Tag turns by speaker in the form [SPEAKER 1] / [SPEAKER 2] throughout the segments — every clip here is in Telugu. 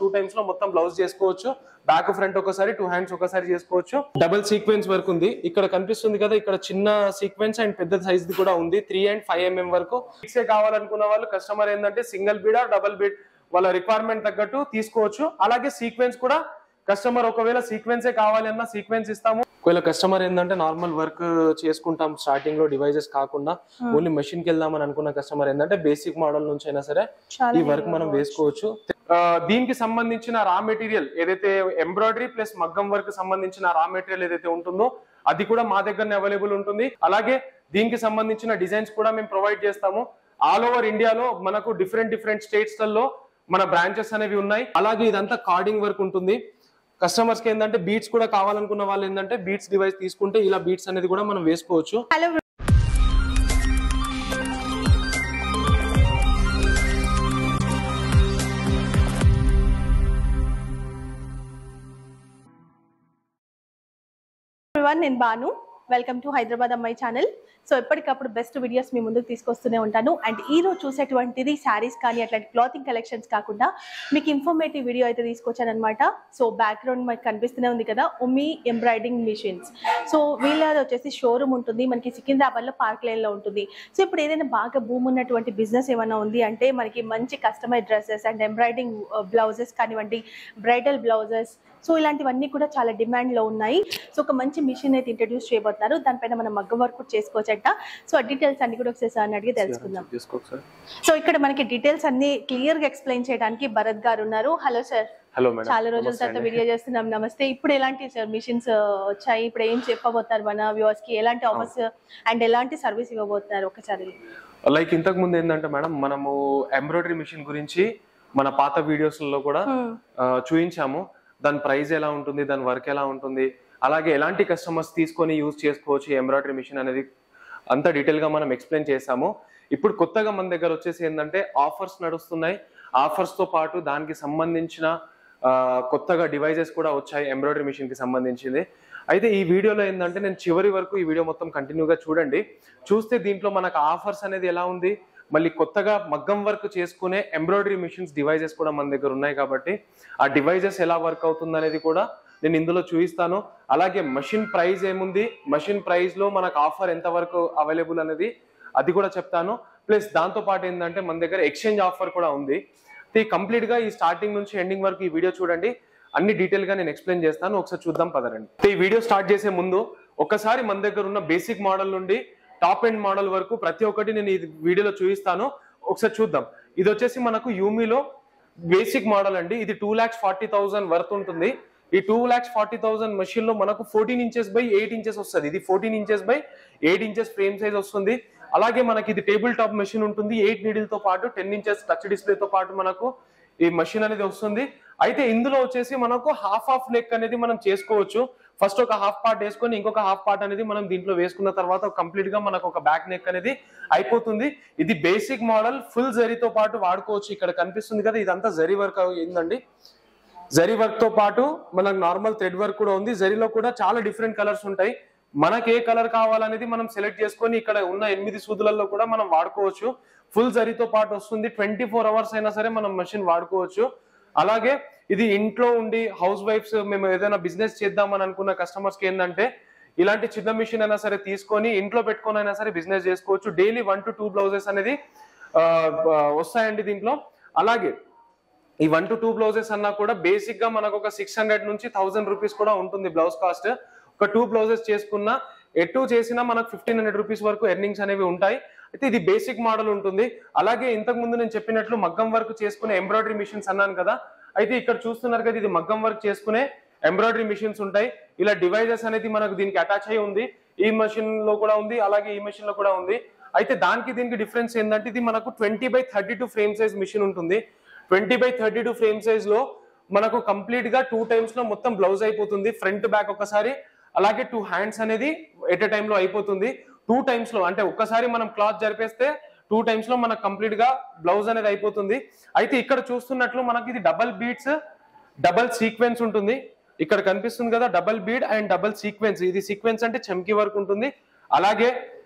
[SPEAKER 1] టూ టైమ్స్ లో మొత్తం బ్లౌజ్ చేసుకోవచ్చు బ్యాక్ ఫ్రంట్ ఒకసారి టూ హ్యాండ్స్ ఒకసారి చేసుకోవచ్చు డబుల్ సీక్వెన్స్ వర్క్ ఉంది ఇక్కడ కనిపిస్తుంది కదా ఇక్కడ చిన్న సీక్వెన్స్ అండ్ పెద్ద సైజ్ కూడా ఉంది త్రీ అండ్ ఫైవ్ ఎంఎం వరకు ఫిక్సే కావాలనుకున్న వాళ్ళు కస్టమర్ ఏంటంటే single bead or double bead వాళ్ళ రిక్వైర్మెంట్ తగ్గట్టు తీసుకోవచ్చు అలాగే సీక్వెన్స్ కూడా కస్టమర్ ఒకవేళ సీక్వెన్సే కావాలి అన్న సీక్వెన్స్ ఇస్తాము ఒకవేళ కస్టమర్ ఏంటంటే నార్మల్ వర్క్ చేసుకుంటాం స్టార్టింగ్ లో డివైజెస్ కాకుండా ఓన్లీ మెషిన్ కి వెళ్దామని అనుకున్న కస్టమర్ ఏంటంటే బేసిక్ మోడల్ నుంచి అయినా సరే
[SPEAKER 2] చాలా
[SPEAKER 1] ఈ వర్క్ మనం వేసుకోవచ్చు ఆ, దీనికి సంబంధించిన రా మెటీరియల్ ఏదైతే ఎంబ్రాయిడరీ ప్లస్ మగ్గం వర్క్ సంబంధించిన రా మెటీరియల్ ఏదైతే ఉంటుందో అది కూడా మా దగ్గరనే అవైలబుల్ ఉంటుంది అలాగే దీనికి సంబంధించిన డిజైన్స్ కూడా మేము ప్రొవైడ్ చేస్తాము ఆల్ ఓవర్ ఇండియాలో మనకు డిఫరెంట్ డిఫరెంట్ స్టేట్స్ లలో మన బ్రాంచెస్ అనేవి ఉన్నాయి అలాగే ఇదంతా కార్డింగ్ వర్క్ ఉంటుంది కస్టమర్స్ కి ఏంటంటే బీట్స్ కూడా కావాలనుకున్న వాళ్ళు ఏంటంటే బీట్స్ డివైస్ తీసుకుంటే ఇలా బీట్స్ అనేది కూడా మనం వేసుకోవచ్చు
[SPEAKER 2] హలో everyone, నేను బాను వెల్కమ్ టు హైదరాబాద్ అమ్మాయి ఛానల్ సో ఎప్పటికప్పుడు బెస్ట్ వీడియోస్ మీ ముందుకు తీసుకొస్తూనే ఉంటాను అండ్ ఈ రోజు చూసేటువంటిది శారీస్ కానీ అట్లాంటి క్లాతింగ్ కలెక్షన్స్ కాకుండా మీకు ఇన్ఫర్మేటివ్ వీడియో అయితే తీసుకొచ్చాను అనమాట సో బ్యాక్గ్రౌండ్ మనకి కనిపిస్తూనే ఉంది కదా ఉమి ఎంబ్రాయిడింగ్ మిషన్స్ సో వీళ్ళది వచ్చేసి షోరూమ్ ఉంటుంది మనకి సికింద్రాబాద్లో పార్క్ లైన్లో ఉంటుంది సో ఇప్పుడు ఏదైనా బాగా భూమి ఉన్నటువంటి బిజినెస్ ఏమైనా ఉంది అంటే మనకి మంచి customise dresses and embroidering blouses కానివ్వండి బ్రైడల్ బ్లౌజెస్ సో ఇలాంటివన్నీ కూడా చాలా డిమాండ్లో ఉన్నాయి సో ఒక మంచి మిషన్ అయితే ఇంట్రడ్యూస్ చేయబోతున్నారు దానిపైన మనం మగ్గం వర్క్ కూడా చేసుకోవచ్చట సో ఆ డీటెయిల్స్ అన్ని కూడా ఒకసారి సార్ అడిగి తెలుసుకుందాం సో ఇక్కడ మనకి డీటెయిల్స్ అన్ని క్లియర్ గా ఎక్స్ప్లెయిన్ చేయడానికి భరత్ గారు ఉన్నారు హలో సార్
[SPEAKER 1] హలో మేడం
[SPEAKER 2] చాలా రోజుల తర్వాత వీడియో చేస్తున్నాం నమస్తే ఇప్పుడు ఎలాంటి సార్ మిషన్స్ వచ్చాయి ఇప్పుడు ఏం చెప్పబోతున్నారు మన వ్యూవర్స్ కి ఎలాంటి ఆఫర్స్ అండ్ ఎలాంటి సర్వీస్ ఇవ్వబోతున్నారు ఒకసారి
[SPEAKER 1] లైక్ ఇంతకు ముందు ఏంటంటే మేడం మనము ఎంబ్రాయిడరీ మిషన్ గురించి మన పాత వీడియోస్ లో కూడా ఆ, చూపించాము దాని ప్రైస్ ఎలా ఉంటుంది దాని వర్క్ ఎలా ఉంటుంది అలాగే ఎలాంటి కస్టమర్స్ తీసుకొని యూజ్ చేసుకోవచ్చు ఎంబ్రాయిడరీ మిషన్ అనేది అంత డీటెయిల్ గా మనం ఎక్స్ప్లెయిన్ చేసాము ఇప్పుడు కొత్తగా మన దగ్గర వచ్చేసి ఏంటంటే ఆఫర్స్ నడుస్తున్నాయి ఆఫర్స్ తో పాటు దానికి సంబంధించిన ఆ, కొత్తగా డివైజెస్ కూడా వచ్చాయి ఎంబ్రాయిడరీ మిషన్ కి సంబంధించింది అయితే ఈ వీడియోలో ఏంటంటే నేను చివరి వరకు ఈ వీడియో మొత్తం కంటిన్యూగా చూడండి చూస్తే దీంట్లో మనకు ఆఫర్స్ అనేది ఎలా ఉంది మళ్ళీ కొత్తగా మగ్గం వర్క్ చేసుకునే ఎంబ్రాయిడరీ మిషన్స్ డివైజెస్ కూడా మన దగ్గర ఉన్నాయి కాబట్టి ఆ డివైజెస్ ఎలా వర్క్ అవుతుంది అనేది కూడా నేను ఇందులో చూపిస్తాను అలాగే మషిన్ ప్రైస్ ఏముంది మషిన్ ప్రైస్ లో మనకు ఆఫర్ ఎంత వరకు అవైలబుల్ అనేది అది కూడా చెప్తాను ప్లస్ దాంతో పాటు ఏంటంటే మన దగ్గర ఎక్స్చేంజ్ ఆఫర్ కూడా ఉంది ఇది కంప్లీట్ గా ఈ స్టార్టింగ్ నుంచి ఎండింగ్ వరకు ఈ వీడియో చూడండి అన్ని డీటెయిల్ గా నేను ఎక్స్ప్లెయిన్ చేస్తాను ఒకసారి చూద్దాం పదరండి అయితే ఈ వీడియో స్టార్ట్ చేసే ముందు ఒకసారి మన దగ్గర ఉన్న బేసిక్ మోడల్ నుండి టాప్ ఎండ్ మోడల్ వరకు ప్రతి ఒక్కటి నేను ఈ వీడియోలో చూపిస్తాను ఒకసారి చూద్దాం ఇది వచ్చేసి మనకు యూమీలో బేసిక్ మోడల్ అండి ఇది two lakhs forty thousand worth ఉంటుంది ఈ two lakhs forty thousand machine లో మనకు fourteen inches by eight inches వస్తుంది ఇది fourteen inches by eight inches frame size వస్తుంది అలాగే మనకి ఇది టేబుల్ టాప్ మెషిన్ ఉంటుంది ఎయిట్ నీడిల్ తో పాటు టెన్ ఇంచెస్ టచ్ డిస్ప్లే తో పాటు మనకు ఈ మెషిన్ అనేది వస్తుంది అయితే ఇందులో వచ్చేసి మనకు హాఫ్ హాఫ్ నెక్ అనేది మనం చేసుకోవచ్చు ఫస్ట్ ఒక హాఫ్ పార్ట్ వేసుకొని ఇంకొక హాఫ్ పార్ట్ అనేది మనం దీంట్లో వేసుకున్న తర్వాత కంప్లీట్ గా మనకు ఒక బ్యాక్ నెక్ అనేది అయిపోతుంది ఇది బేసిక్ మోడల్ ఫుల్ జరీతో పాటు వాడుకోవచ్చు ఇక్కడ కనిపిస్తుంది కదా ఇదంతా జరీ వర్క్ అయిందండి జరీ వర్క్ తో పాటు మనకు నార్మల్ థ్రెడ్ వర్క్ కూడా ఉంది జరీలో కూడా చాలా డిఫరెంట్ కలర్స్ ఉంటాయి మనకి ఏ కలర్ కావాలనేది మనం సెలెక్ట్ చేసుకొని ఇక్కడ ఉన్న ఎనిమిది సూదులలో కూడా మనం వాడుకోవచ్చు ఫుల్ జరీతో పాటు వస్తుంది ట్వంటీ ఫోర్ అవర్స్ అయినా సరే మనం మెషిన్ వాడుకోవచ్చు అలాగే ఇది ఇంట్లో ఉండి హౌస్ వైఫ్స్ మేము ఏదైనా బిజినెస్ చేద్దామని అనుకున్న కస్టమర్స్ కి ఏంటంటే ఇలాంటి చిన్న మిషన్ అయినా సరే తీసుకొని ఇంట్లో పెట్టుకొని అయినా సరే బిజినెస్ చేసుకోవచ్చు daily one to two blouses అనేది ఆ, ఆ, వస్తాయండి దీంట్లో అలాగే ఈ వన్ టు టూ బ్లౌజెస్ అన్నా కూడా బేసిక్ గా మనకు ఒక సిక్స్ హండ్రెడ్ నుంచి థౌసండ్ రూపీస్ కూడా ఉంటుంది బ్లౌజ్ కాస్ట్ ఒక టూ బ్లౌజెస్ చేసుకున్నా ఎటు చేసినా మనకు ఫిఫ్టీన్ హండ్రెడ్ రూపీస్ వరకు ఎర్నింగ్స్ అనేవి ఉంటాయి అయితే ఇది బేసిక్ మోడల్ ఉంటుంది అలాగే ఇంతకు ముందు నేను చెప్పినట్లు మగ్గం వర్క్ చేసుకునే ఎంబ్రాయిడరీ మిషన్స్ అన్నాను కదా అయితే ఇక్కడ చూస్తున్నారు కదా ఇది మగ్గం వర్క్ చేసుకునే ఎంబ్రాయిడరీ మిషన్స్ ఉంటాయి ఇలా డివైజెస్ అనేది మనకు దీనికి అటాచ్ అయి ఉంది ఈ మెషిన్ లో కూడా ఉంది అలాగే ఈ మెషిన్ లో కూడా ఉంది అయితే దానికి దీనికి డిఫరెన్స్ ఏంటంటే ఇది మనకు twenty by thirty two frame size machine ఉంటుంది twenty by thirty two frame size లో మనకు కంప్లీట్ గా టూ టైమ్స్ లో మొత్తం బ్లౌజ్ అయిపోతుంది ఫ్రంట్ బ్యాక్ ఒకసారి అలాగే టూ హ్యాండ్స్ అనేది ఎట్ ఎ టైమ్ లో అయిపోతుంది టూ టైమ్స్ లో అంటే ఒక్కసారి మనం క్లాత్ జరిపేస్తే టూ టైమ్స్ లో మనకు కంప్లీట్ గా బ్లౌజ్ అనేది అయిపోతుంది అయితే ఇక్కడ చూస్తున్నట్లు మనకి ఇది డబల్ బీట్స్ డబల్ సీక్వెన్స్ ఉంటుంది ఇక్కడ కనిపిస్తుంది కదా double bead and double sequence ఇది సీక్వెన్స్ అంటే చమ్కీ వర్క్ ఉంటుంది అలాగే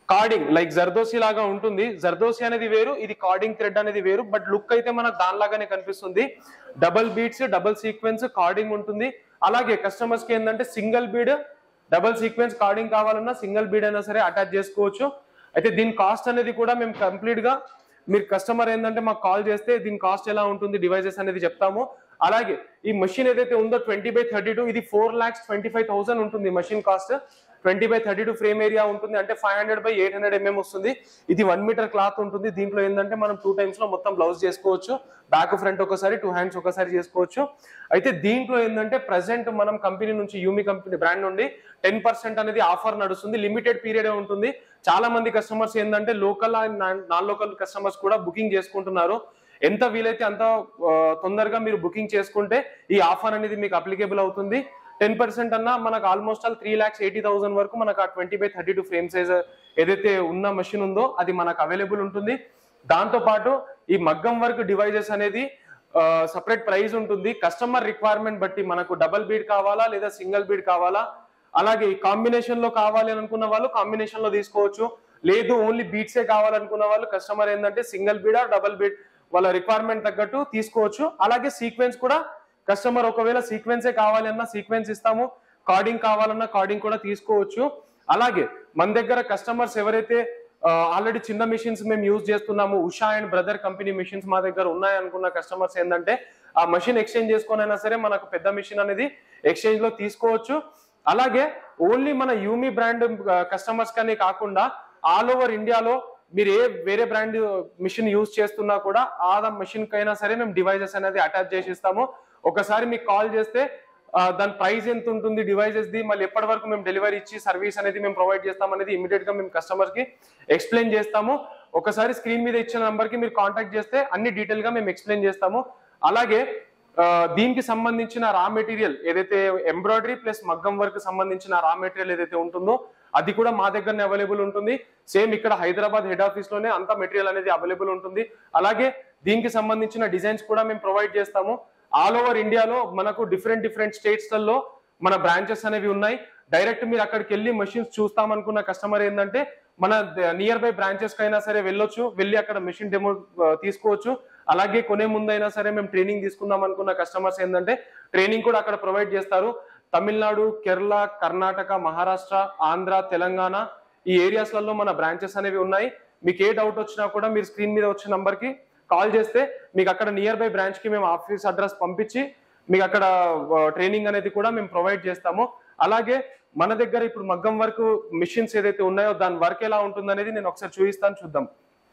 [SPEAKER 1] కార్డింగ్ లైక్ జర్దోసి లాగా ఉంటుంది జర్దోసి అనేది వేరు ఇది కార్డింగ్ థ్రెడ్ అనేది వేరు బట్ లుక్ అయితే మనకు దానిలాగానే కనిపిస్తుంది double beads double sequence cording ఉంటుంది అలాగే కస్టమర్స్ కి ఏంటంటే single bead double sequence cording కావాలన్నా సింగిల్ బీడ్ అయినా సరే అటాచ్ చేసుకోవచ్చు అయితే దీని కాస్ట్ అనేది కూడా మేము కంప్లీట్ గా మీరు కస్టమర్ ఏంటంటే మాకు కాల్ చేస్తే దీని కాస్ట్ ఎలా ఉంటుంది డివైజెస్ అనేది చెప్తాము అలాగే ఈ మషిన్ ఏదైతే ఉందో ట్వంటీ బై థర్టీ టూ ఇది four lakhs twenty five thousand ఉంటుంది machine cost twenty by thirty two frame area ఉంటుంది అంటే five hundred by eight hundred MM వస్తుంది ఇది వన్ మీటర్ క్లాత్ ఉంటుంది దీంట్లో ఏంటంటే మనం టూ టైమ్స్ లో మొత్తం బ్లౌజ్ చేసుకోవచ్చు బ్యాక్ ఫ్రంట్ ఒకసారి టూ హ్యాండ్స్ ఒకసారి చేసుకోవచ్చు అయితే దీంట్లో ఏంటంటే ప్రెసెంట్ మనం కంపెనీ నుంచి యూమి కంపెనీ బ్రాండ్ నుండి టెన్ పర్సెంట్ అనేది ఆఫర్ నడుస్తుంది లిమిటెడ్ పీరియడ్ ఉంటుంది చాలా మంది కస్టమర్స్ ఏంటంటే local and non local customers కూడా బుకింగ్ చేసుకుంటున్నారు ఎంత వీలైతే అంత ఆ, తొందరగా మీరు బుకింగ్ చేసుకుంటే ఈ ఆఫర్ అనేది మీకు అప్లికేబుల్ అవుతుంది టెన్ పర్సెంట్ అన్నా మనకు almost all three lakhs eighty thousand వరకు మనకు ఆ twenty by thirty two frame size ఏదైతే ఉన్న మెషిన్ ఉందో అది మనకు అవైలబుల్ ఉంటుంది దాంతో పాటు ఈ మగ్గం వర్క్ డివైజెస్ అనేది సపరేట్ ప్రైస్ ఉంటుంది కస్టమర్ రిక్వైర్మెంట్ బట్టి మనకు డబల్ బీడ్ కావాలా లేదా సింగిల్ బీడ్ కావాలా అలాగే ఈ కాంబినేషన్ లో కావాలి అని అనుకున్న వాళ్ళు కాంబినేషన్ లో తీసుకోవచ్చు లేదు ఓన్లీ బీట్సే కావాలనుకున్న వాళ్ళు కస్టమర్ ఏంటంటే single bead or double bead వాళ్ళ రిక్వైర్మెంట్ తగ్గట్టు తీసుకోవచ్చు అలాగే సీక్వెన్స్ కూడా కస్టమర్ ఒకవేళ సీక్వెన్సే కావాలి అన్నా సీక్వెన్స్ ఇస్తాము కార్డింగ్ కావాలన్నా కార్డింగ్ కూడా తీసుకోవచ్చు అలాగే మన దగ్గర కస్టమర్స్ ఎవరైతే ఆల్రెడీ చిన్న మిషన్స్ మేము యూజ్ చేస్తున్నాము Usha and Brother company machines మా దగ్గర ఉన్నాయి అనుకున్న కస్టమర్స్ ఏంటంటే ఆ మషిన్ ఎక్స్చేంజ్ చేసుకొనైనా సరే మనకు పెద్ద మిషన్ అనేది ఎక్స్చేంజ్ లో తీసుకోవచ్చు అలాగే ఓన్లీ మన యూమి బ్రాండ్ కస్టమర్స్ కానీ కాకుండా ఆల్ ఓవర్ ఇండియాలో మీరు ఏ వేరే బ్రాండ్ మిషన్ యూజ్ చేస్తున్నా కూడా ఆ మిషన్ కైనా సరే మేము డివైజెస్ అనేది అటాచ్ చేసి ఇస్తాము ఒకసారి మీకు కాల్ చేస్తే ఆ, దాని ప్రైస్ ఎంత ఉంటుంది డివైజెస్ ది మళ్ళీ ఎప్పటి వరకు మేము డెలివరీ ఇచ్చి సర్వీస్ అనేది మేము ప్రొవైడ్ చేస్తాం అనేది ఇమీడియట్ గా మేము కస్టమర్ కి ఎక్స్ప్లెయిన్ చేస్తాము ఒకసారి స్క్రీన్ మీద ఇచ్చిన నంబర్ కి మీరు కాంటాక్ట్ చేస్తే అన్ని డీటెయిల్ గా మేము ఎక్స్ప్లెయిన్ చేస్తాము అలాగే ఆ, దీనికి సంబంధించిన రా మెటీరియల్ ఏదైతే ఎంబ్రాయిడరీ ప్లస్ మగ్గం వర్క్ సంబంధించిన రా మెటీరియల్ ఏదైతే ఉంటుందో అది కూడా మా దగ్గరనే అవైలబుల్ ఉంటుంది సేమ్ ఇక్కడ హైదరాబాద్ హెడ్ ఆఫీస్ లోనే అంత మెటీరియల్ అనేది అవైలబుల్ ఉంటుంది అలాగే దీనికి సంబంధించిన డిజైన్స్ కూడా మేము ప్రొవైడ్ చేస్తాము ఆల్ ఓవర్ ఇండియాలో మనకు డిఫరెంట్ డిఫరెంట్ స్టేట్స్ లలో మన బ్రాంచెస్ అనేవి ఉన్నాయి డైరెక్ట్ మీరు అక్కడికి వెళ్ళి మెషిన్స్ చూస్తాం అనుకున్న కస్టమర్ ఏంటంటే మన నియర్ బై బ్రాంచెస్ కైనా సరే వెళ్ళొచ్చు వెళ్ళి అక్కడ మెషిన్ డెమో తీసుకోవచ్చు అలాగే కొనే ముందైనా సరే మేము ట్రైనింగ్ తీసుకుందాం అనుకున్న కస్టమర్స్ ఏంటంటే ట్రైనింగ్ కూడా అక్కడ ప్రొవైడ్ చేస్తారు తమిళనాడు కేరళ కర్ణాటక మహారాష్ట్ర ఆంధ్ర తెలంగాణ ఈ ఏరియాస్లలో మన బ్రాంచెస్ అనేవి ఉన్నాయి మీకు ఏ డౌట్ వచ్చినా కూడా మీరు స్క్రీన్ మీద వచ్చే నంబర్ కి కాల్ చేస్తే మీకు అక్కడ నియర్ బై బ్రాంచ్ కి మేము ఆఫీస్ అడ్రస్ పంపించి మీకు అక్కడ ట్రైనింగ్ అనేది కూడా మేము ప్రొవైడ్ చేస్తాము అలాగే మన దగ్గర ఇప్పుడు మగ్గం వర్క్ మిషన్స్ ఏదైతే ఉన్నాయో దాని వర్క్ ఎలా ఉంటుంది అనేది నేను ఒకసారి చూపిస్తాను చూద్దాం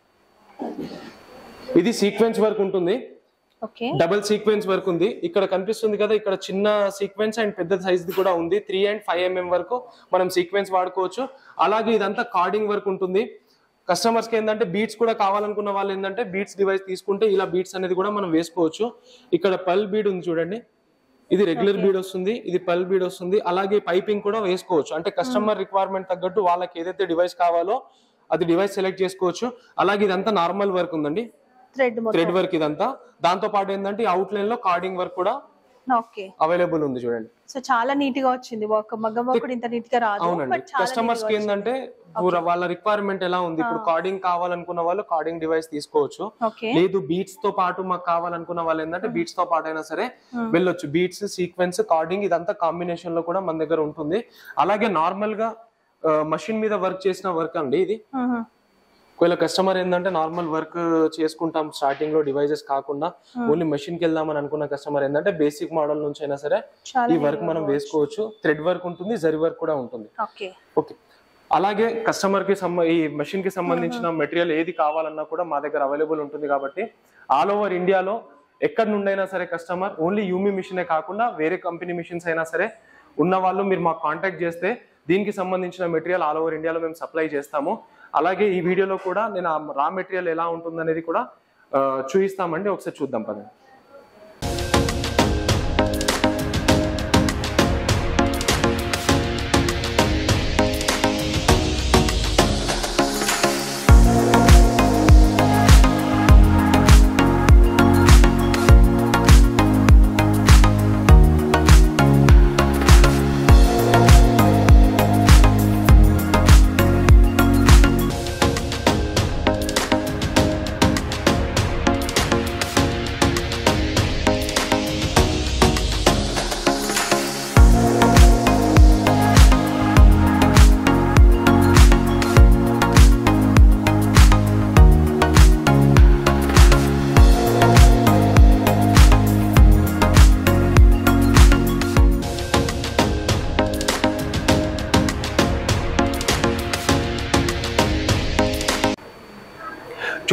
[SPEAKER 1] ఇది సీక్వెన్స్ వర్క్ ఉంటుంది
[SPEAKER 2] ఓకే
[SPEAKER 1] డబుల్ సీక్వెన్స్ వర్క్ ఉంది ఇక్కడ కనిపిస్తుంది కదా ఇక్కడ చిన్న సీక్వెన్స్ అండ్ పెద్ద సైజ్ ది కూడా ఉంది త్రీ అండ్ ఫైవ్ ఎంఎం వరకు మనం సీక్వెన్స్ వాడుకోవచ్చు అలాగే ఇదంతా కార్డింగ్ వర్క్ ఉంటుంది కస్టమర్స్ కి ఏంటంటే బీట్స్ కూడా కావాలనుకున్న వాళ్ళు ఏంటంటే బీట్స్ డివైస్ తీసుకుంటే ఇలా బీట్స్ అనేది కూడా మనం వేసుకోవచ్చు ఇక్కడ పల్ బీడ్ ఉంది చూడండి ఇది రెగ్యులర్ బీడ్ వస్తుంది ఇది పల్ బీడ్ వస్తుంది అలాగే పైపింగ్ కూడా వేసుకోవచ్చు అంటే కస్టమర్ రిక్వైర్మెంట్ తగ్గట్టు వాళ్ళకి ఏదైతే డివైస్ కావాలో అది డివైస్ సెలెక్ట్ చేసుకోవచ్చు అలాగే ఇదంతా నార్మల్ వర్క్ ఉందండి
[SPEAKER 2] థ్రెడ్ మొత్తం
[SPEAKER 1] థ్రెడ్ వర్క్ ఇదంతా దాంతో పాటు ఏంటంటే అవుట్ లైన్ లో కార్డింగ్ వర్క్ కూడా
[SPEAKER 2] ఓకే
[SPEAKER 1] అవైలబుల్ ఉంది చూడండి
[SPEAKER 2] సో చాలా నీట్ గా వచ్చింది వర్క్ మగ్గం వర్క్ కూడా ఇంత నీట్ గా రాదు
[SPEAKER 1] అవునండి
[SPEAKER 2] బట్ చాలా
[SPEAKER 1] కస్టమర్స్ కి ఏంటంటే పూర- వాళ్ళ రిక్వైర్మెంట్ ఎలా ఉంది ఇప్పుడు కార్డింగ్ కావాలనుకున్న వాళ్ళు కార్డింగ్ డివైస్ తీసుకోవచ్చు
[SPEAKER 2] ఓకే
[SPEAKER 1] లేదు బీట్స్ తో పాటు మాకు కావాలనుకున్న వాళ్ళు ఏంటంటే బీట్స్ తో పాటు అయినా సరే వెళ్ళొచ్చు బీట్స్ సీక్వెన్స్ కార్డింగ్ ఇదంతా కాంబినేషన్ లో కూడా మన దగ్గర ఉంటుంది అలాగే నార్మల్ గా మషిన్ మీద వర్క్ చేసిన వర్క్ అండి ఇది ఒకవేళ కస్టమర్ ఏంటంటే నార్మల్ వర్క్ చేసుకుంటాం స్టార్టింగ్ లో డివైజెస్ కాకుండా ఓన్లీ మెషిన్ కి వెళ్దామని అనుకున్న కస్టమర్ ఏంటంటే బేసిక్ మోడల్ నుంచి అయినా సరే
[SPEAKER 2] చాలా
[SPEAKER 1] ఈ వర్క్ మనం వేసుకోవచ్చు థ్రెడ్ వర్క్ ఉంటుంది జరి వర్క్ కూడా ఉంటుంది
[SPEAKER 2] ఓకే
[SPEAKER 1] ఓకే అలాగే కస్టమర్ కి సంబ ఈ మెషిన్ కి సంబంధించిన మెటీరియల్ ఏది కావాలన్నా కూడా మా దగ్గర అవైలబుల్ ఉంటుంది కాబట్టి ఆల్ ఓవర్ ఇండియాలో ఎక్కడి నుండైనా సరే కస్టమర్ ఓన్లీ యూమి మిషనే కాకుండా వేరే కంపెనీ మిషన్స్ అయినా సరే ఉన్న వాళ్ళు మీరు మాకు కాంటాక్ట్ చేస్తే దీనికి సంబంధించిన మెటీరియల్ ఆల్ ఓవర్ ఇండియాలో మేము సప్లై చేస్తాము అలాగే ఈ వీడియోలో కూడా నేను ఆ రా మెటీరియల్ ఎలా ఉంటుందనేది కూడా ఆ, చూపిస్తామండి ఒకసారి చూద్దాం పదండి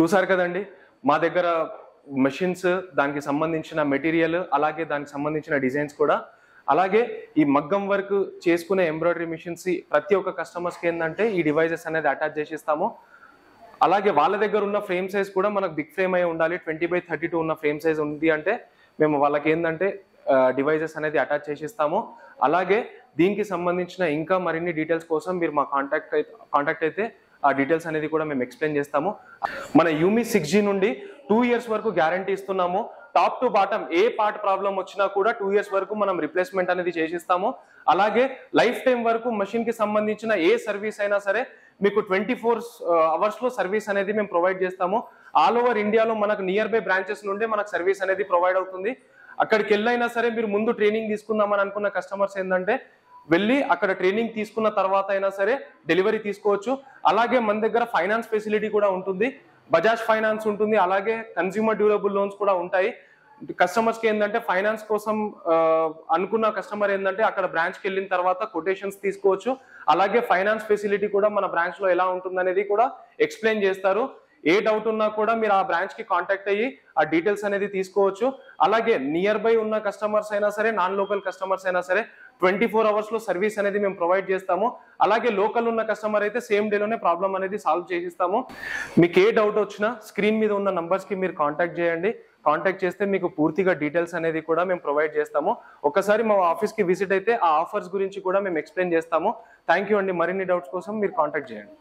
[SPEAKER 1] చూసారు కదండి మా దగ్గర మెషిన్స్ దానికి సంబంధించిన మెటీరియల్ అలాగే దానికి సంబంధించిన డిజైన్స్ కూడా అలాగే ఈ మగ్గం వర్క్ చేసుకునే ఎంబ్రాయిడరీ మిషన్స్ ప్రతి ఒక్క కస్టమర్స్కి ఏంటంటే ఈ డివైజెస్ అనేది అటాచ్ చేసి ఇస్తాము అలాగే వాళ్ళ దగ్గర ఉన్న ఫ్రేమ్ సైజ్ కూడా మనకు బిగ్ ఫ్రేమ్ అయి ఉండాలి ట్వంటీ బై థర్టీ టూ ఉన్న ఫ్రేమ్ సైజ్ ఉంది అంటే మేము వాళ్ళకి ఏంటంటే డివైజెస్ అనేది అటాచ్ చేసి ఇస్తాము అలాగే దీనికి సంబంధించిన ఇంకా మరిన్ని డీటెయిల్స్ కోసం మీరు మా కాంటాక్ట్ అయితే కాంటాక్ట్ అయితే ఆ డీటెయిల్స్ అనేది కూడా మేము ఎక్స్ప్లెయిన్ చేస్తాము మన యూమి సిక్స్ జీ నుండి టూ ఇయర్స్ వరకు గ్యారంటీ ఇస్తున్నాము టాప్ టు బాటమ్ ఏ పార్ట్ ప్రాబ్లం వచ్చినా కూడా టూ ఇయర్స్ వరకు మనం రిప్లేస్మెంట్ అనేది చేసిస్తాము అలాగే లైఫ్ టైం వరకు మషిన్ కి సంబంధించిన ఏ సర్వీస్ అయినా సరే మీకు ట్వంటీ ఫోర్ అవర్స్ లో సర్వీస్ అనేది మేము ప్రొవైడ్ చేస్తాము ఆల్ ఓవర్ ఇండియాలో మనకు నియర్ బై బ్రాంచెస్ నుండి మనకు సర్వీస్ అనేది ప్రొవైడ్ అవుతుంది అక్కడికి వెళ్ళైనా సరే మీరు ముందు ట్రైనింగ్ తీసుకుందామని అనుకున్న కస్టమర్స్ ఏంటంటే వెళ్ళి అక్కడ ట్రైనింగ్ తీసుకున్న తర్వాత అయినా సరే డెలివరీ తీసుకోవచ్చు అలాగే మన దగ్గర ఫైనాన్స్ ఫెసిలిటీ కూడా ఉంటుంది బజాజ్ ఫైనాన్స్ ఉంటుంది అలాగే కన్స్యూమర్ డ్యూరబుల్ లోన్స్ కూడా ఉంటాయి కస్టమర్స్ కి ఏంటంటే ఫైనాన్స్ కోసం ఆ, అనుకున్న కస్టమర్ ఏంటంటే అక్కడ బ్రాంచ్ కి వెళ్ళిన తర్వాత కొటేషన్స్ తీసుకోవచ్చు అలాగే ఫైనాన్స్ ఫెసిలిటీ కూడా మన బ్రాంచ్ లో ఎలా ఉంటుందనేది కూడా ఎక్స్ప్లెయిన్ చేస్తారు ఏ డౌట్ ఉన్నా కూడా మీరు ఆ బ్రాంచ్ కి కాంటాక్ట్ అయ్యి ఆ డీటెయిల్స్ అనేది తీసుకోవచ్చు అలాగే నియర్ బై ఉన్న కస్టమర్స్ అయినా సరే నాన్ లోకల్ కస్టమర్స్ అయినా సరే ట్వంటీ ఫోర్ అవర్స్ లో సర్వీస్ అనేది మేము ప్రొవైడ్ చేస్తాము అలాగే లోకల్ ఉన్న కస్టమర్ అయితే సేమ్ డేలోనే ప్రాబ్లం అనేది సాల్వ్ చేసిస్తాము మీకు ఏ డౌట్ వచ్చినా స్క్రీన్ మీద ఉన్న నంబర్స్ కి మీరు కాంటాక్ట్ చేయండి కాంటాక్ట్ చేస్తే మీకు పూర్తిగా డీటెయిల్స్ అనేది కూడా మేము ప్రొవైడ్ చేస్తాము ఒకసారి మా ఆఫీస్ కి విజిట్ అయితే ఆ ఆఫర్స్ గురించి కూడా మేము ఎక్స్ప్లెయిన్ చేస్తాము థ్యాంక్ యూ అండి మరిన్ని డౌట్స్ కోసం మీరు కాంటాక్ట్ చేయండి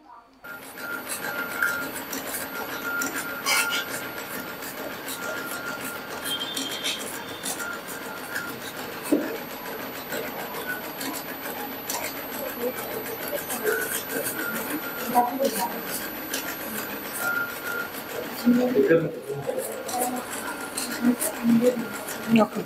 [SPEAKER 2] ఓకే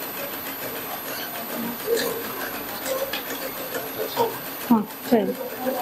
[SPEAKER 2] చేయండి